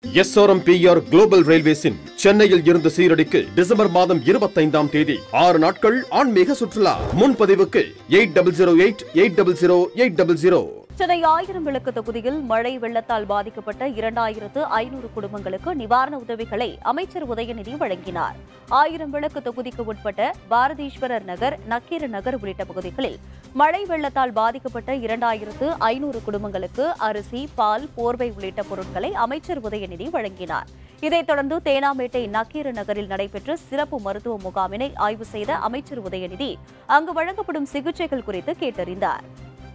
SRMPR global ரயில்வேஸின் சென்னையில் இருந்து சீரடிக்கு December மாதம் இருபத்தைந்தாம் தேதி ஆறு நாட்கள் ஆன்மீக சுற்றுலா முன்பதிவுக்கு eight double zero eight eight double zero eight double zero Chennai ஆயிரம் விளக்கு தொகுதியில் மழை வெள்ளத்தால் பாதிக்கப்பட்ட இரண்டாயிரத்து ஐநூறு குடும்பங்களுக்கு நிவாரண உதவிகளை அமைச்சர் உதயநிதி வழங்கினார் ஆயிரம் விளக்கு தொகுதிக்கு உட்பட்ட பாரதீஸ்வரர் நகர் நக்கீர நகர் உள்ளிட்ட பகுதிகளில் மழை வெள்ளத்தால் பாதிக்கப்பட்ட இரண்டாயிரத்து ஐநூறு குடும்பங்களுக்கு அரிசி பால் போர்வை உள்ளிட்ட பொருட்களை அமைச்சர் உதயநிதி வழங்கினார் இதைத் தொடர்ந்து தேனாம்பேட்டை நக்கீர நகரில் நடைபெற்ற சிறப்பு மருத்துவ முகாமினை ஆய்வு செய்த அமைச்சர் உதயநிதி அங்கு வழங்கப்படும் சிகிச்சைகள் குறித்து கேட்டறிந்தார்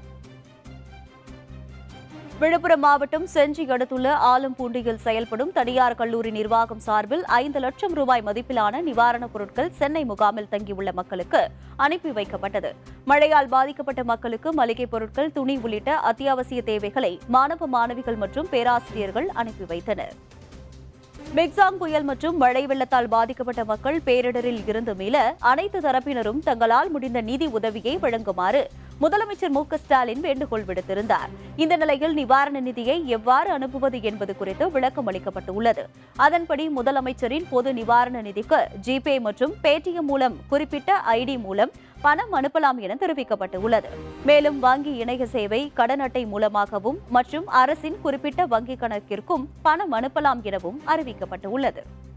விழுப்புரம் மாவட்டம் செஞ்சி அடுத்துள்ள ஆலம்பூண்டியில் செயல்படும் தனியார் கல்லூரி நிர்வாகம் சார்பில் ஐந்து லட்சம் ரூபாய் மதிப்பிலான நிவாரணப் பொருட்கள் சென்னை முகாமில் தங்கியுள்ள மக்களுக்கு அனுப்பி வைக்கப்பட்டது மழையால் பாதிக்கப்பட்ட மக்களுக்கு மளிகை பொருட்கள் துணி உள்ளிட்ட அத்தியாவசிய தேவைகளை மாணவ மாணவிகள் மற்றும் பேராசிரியர்கள் அனுப்பி வைத்தனர் மிக்சாங் புயல் மற்றும் மழை வெள்ளத்தால் பாதிக்கப்பட்ட மக்கள் பேரிடரில் இருந்து மீள அனைத்து தரப்பினரும் தங்களால் முடிந்த நிதி உதவியை வழங்குமாறு முதலமைச்சர் மு க ஸ்டாலின் வேண்டுகோள் விடுத்திருந்தார் இந்த நிலையில் நிவாரண நிதியை எவ்வாறு அனுப்புவது என்பது குறித்து விளக்கம் அளிக்கப்பட்டுள்ளது அதன்படி முதலமைச்சரின் பொது நிவாரண நிதிக்கு ஜிபே மற்றும் பேடிஎம் மூலம் குறிப்பிட்ட ஐடி மூலம் பணம் அனுப்பலாம் என தெரிவிக்கப்பட்டுள்ளது மேலும் வங்கி இணைய சேவை கடன் அட்டை மூலமாகவும் மற்றும் அரசின் குறிப்பிட்ட வங்கிக் கணக்கிற்கும் பணம் அனுப்பலாம் எனவும் அறிவிக்கப்பட்டுள்ளது